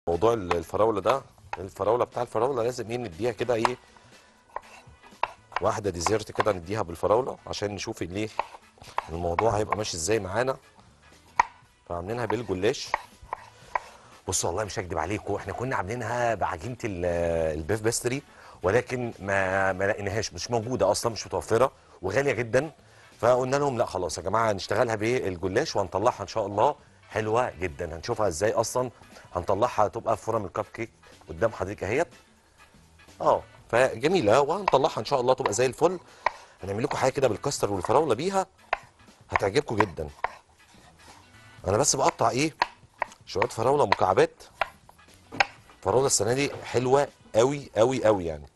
موضوع الفراوله ده الفراوله بتاع الفراوله لازم ايه نديها كده ايه واحده ديزرت كده نديها بالفراوله عشان نشوف ليه الموضوع هيبقى ماشي ازاي معانا فعاملينها بالجلاش بصوا والله مش هكدب عليكم احنا كنا عاملينها بعجينه ال- البيف باستري ولكن ما ما لقيناهاش مش موجوده اصلا مش متوفره وغاليه جدا فقلنا لهم لا خلاص يا جماعه هنشتغلها بالجلاش وهنطلعها ان شاء الله حلوه جدا هنشوفها ازاي اصلا هنطلعها تبقى في فرم الكب كيك قدام حضرتك اهيت اه فجميله وهنطلعها ان شاء الله تبقى زي الفل هنعمل لكم حاجه كده بالكاستر والفراوله بيها هتعجبكم جدا انا بس بقطع ايه شويه فراوله مكعبات فراوله السنه دي حلوه قوي قوي قوي يعني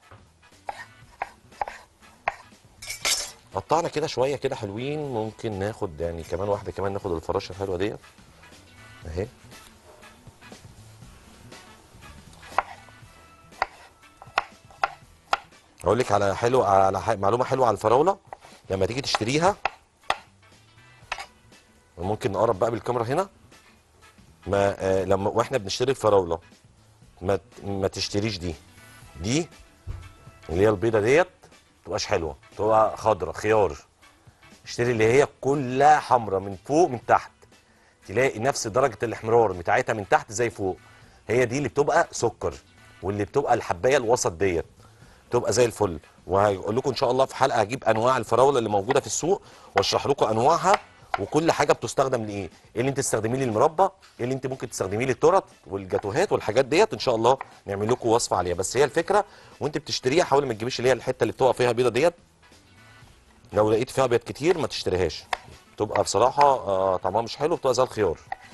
قطعنا كده شويه كده حلوين ممكن ناخد يعني كمان واحده كمان ناخد الفراشه الحلوه ديت اهي اقول لك على حلو على ح- معلومه حلوه على الفراوله لما تيجي تشتريها ممكن نقرب بقى بالكاميرا هنا ما آه لما واحنا بنشتري الفراوله ما ت- ما تشتريش دي دي اللي هي البيضه ديت تبقاش حلوه تبقى خضره خيار اشتري اللي هي كلها حمراء من فوق من تحت تلاقي نفس درجه الاحمرار بتاعتها من تحت زي فوق هي دي اللي بتبقى سكر واللي بتبقى الحبايه الوسط ديت تبقى زي الفل وهقول لكم ان شاء الله في حلقه هجيب انواع الفراوله اللي موجوده في السوق واشرح لكم انواعها وكل حاجه بتستخدم لايه ايه اللي انت تستخدميه للمربى ايه اللي انت ممكن تستخدميه للتورت والجاتوهات والحاجات ديت ان شاء الله نعمل لكم وصفه عليها بس هي الفكره وانت بتشتريها حاولي ما تجيبيش اللي هي الحته اللي بتبقى فيها بيضه ديت لو لقيت فيها ابيض كتير ما تشتريهاش تبقى بصراحه آه طعمها مش حلو بتبقى زي الخيار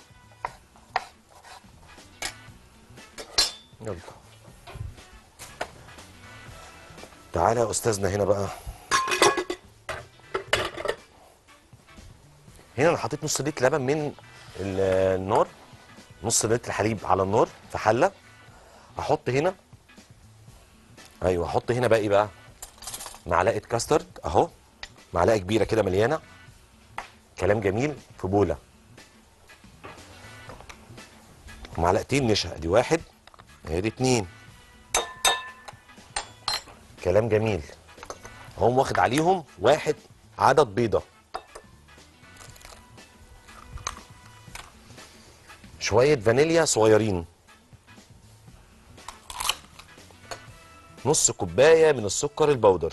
يلا تعالى يا استاذنا هنا بقى هنا انا حطيت نص لتر لبن من ال- النار نص لتر حليب على النار في حله هحط هنا ايوه هحط هنا بقى ايه بقى معلقه كاسترد اهو معلقه كبيره كده مليانه كلام جميل في بوله معلقتين نشا ادي واحد ادي اتنين كلام جميل هم واخد عليهم واحد عدد بيضة شوية فانيليا صغيرين نص كوباية من السكر البودر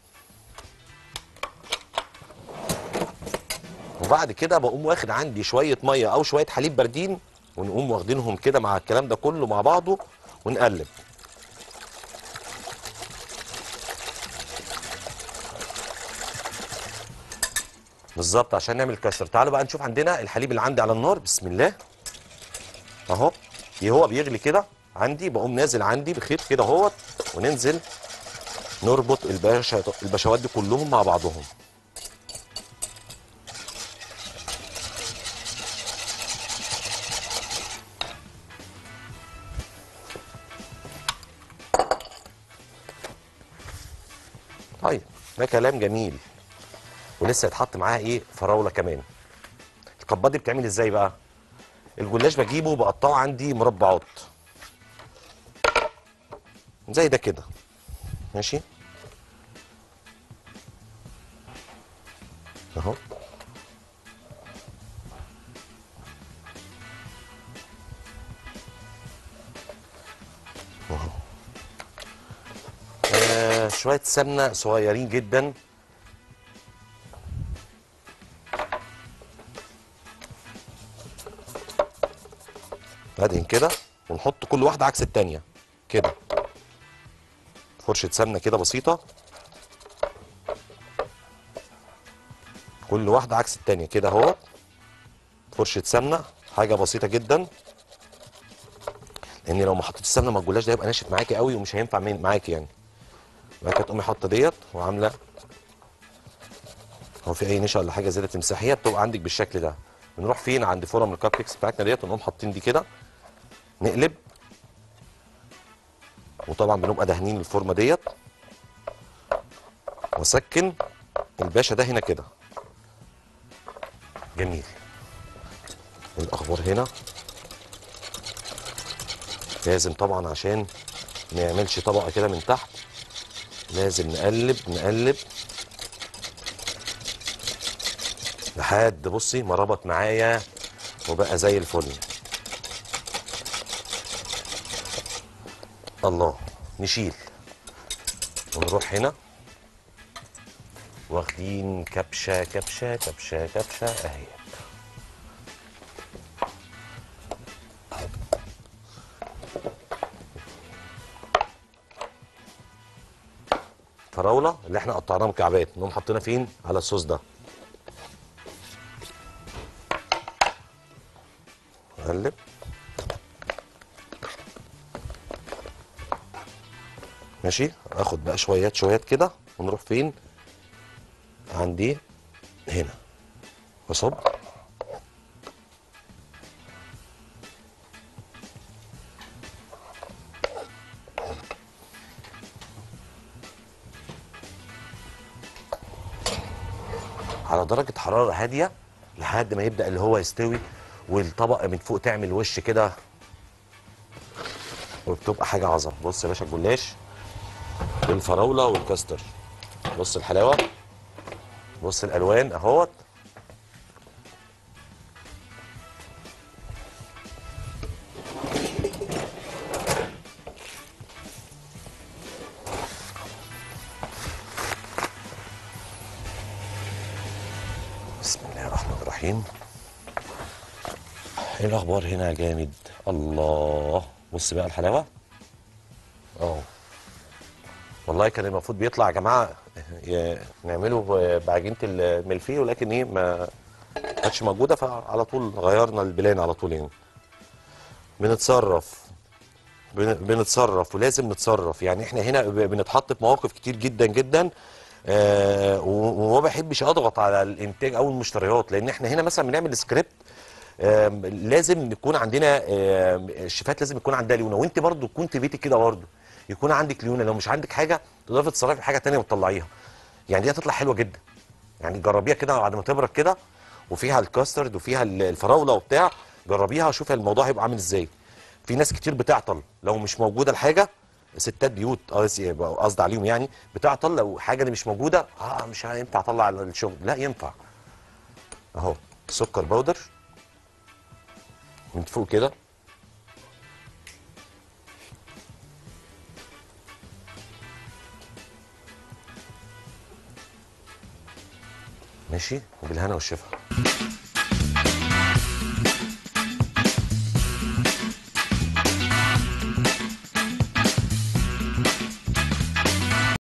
وبعد كده بقوم واخد عندي شوية مية أو شوية حليب باردين ونقوم واخدينهم كده مع الكلام ده كله مع بعضه ونقلب بالظبط عشان نعمل كاستر تعالوا بقى نشوف عندنا الحليب اللي عندي على النار بسم الله اهو إيه هو بيغلي كده عندي بقوم نازل عندي بخيط كده اهوت وننزل نربط الباشا البشوات دي كلهم مع بعضهم طيب ده كلام جميل ولسه يتحط معاها ايه فراوله كمان الكبات دي بتعمل ازاي بقى الجلاش بجيبه بقطعه عندي مربعات زي ده كده ماشي اهو اهو آه شويه سمنه صغيرين جدا ادهن كده ونحط كل واحده عكس التانيه كده فرشه سمنه كده بسيطه كل واحده عكس التانيه كده اهو فرشه سمنه حاجه بسيطه جدا لان لو ما حطيتش السمنه مع الجلاش ده هيبقى ناشف معاكي قوي ومش هينفع من- معاكي يعني بعد كده تقومي حاطه ديت وعامله هو في اي نشا ولا حاجه زياده تمسحيها بتبقى عندك بالشكل ده بنروح فين عند فرم الكب كيكس بتاعتنا ديت ونقوم حاطين دي كده نقلب وطبعا بنبقى دهنين الفورمه ديت واسكن الباشا ده هنا كده جميل الاخبار هنا لازم طبعا عشان ما يعملش طبقه كده من تحت لازم نقلب نقلب لحد بصي ما ربط معايا وبقى زي الفل الله نشيل ونروح هنا واخدين كبشه كبشه كبشه كبشه اهي فراوله اللي احنا قطعناها مكعبات نقوم حاطينها فين على الصوص ده نقلب ماشي اخد بقى شويات شويات كده ونروح فين عندي هنا واصب على درجة حرارة هادية لحد ما يبدأ اللي هو يستوي والطبقة من فوق تعمل وش كده وبتبقى حاجة عظمة بص يا باشا الجلاش بالفراولة والكاستر بص الحلاوة بص الألوان أهوت بسم الله الرحمن الرحيم ايه الاخبار هنا يا جامد الله بص بقى الحلاوه اه والله كان المفروض بيطلع يا جماعه ي- نعمله ب- بعجينه الملفيه ولكن ايه ما كانتش موجوده فعلى طول غيرنا البلان على طول يعني بنتصرف بن- بنتصرف ولازم نتصرف يعني احنا هنا ب- بنتحط في مواقف كتير جدا جدا آه و- وما بحبش اضغط على الانتاج او المشتريات لان احنا هنا مثلا بنعمل سكريبت آم، لازم نكون عندنا آم، الشيفات لازم يكون عندها ليونه وانت برضو تكون في بيتك كده برضو يكون عندك ليونه لو مش عندك حاجه تقدري تتصرفي في حاجه تانية وتطلعيها يعني دي هتطلع حلوه جدا يعني جربيها كده بعد ما تبرد كده وفيها الكاسترد وفيها ال- الفراوله وبتاع جربيها وشوفي الموضوع هيبقى عامل ازاي في ناس كتير بتعطل لو مش موجوده الحاجه ستات بيوت قصدي قصدي عليهم يعني بتعطل لو حاجه اللي مش موجوده اه مش هينفع اطلع الشغل لا ينفع اهو سكر بودر من فوق كده ماشي وبالهنا والشفا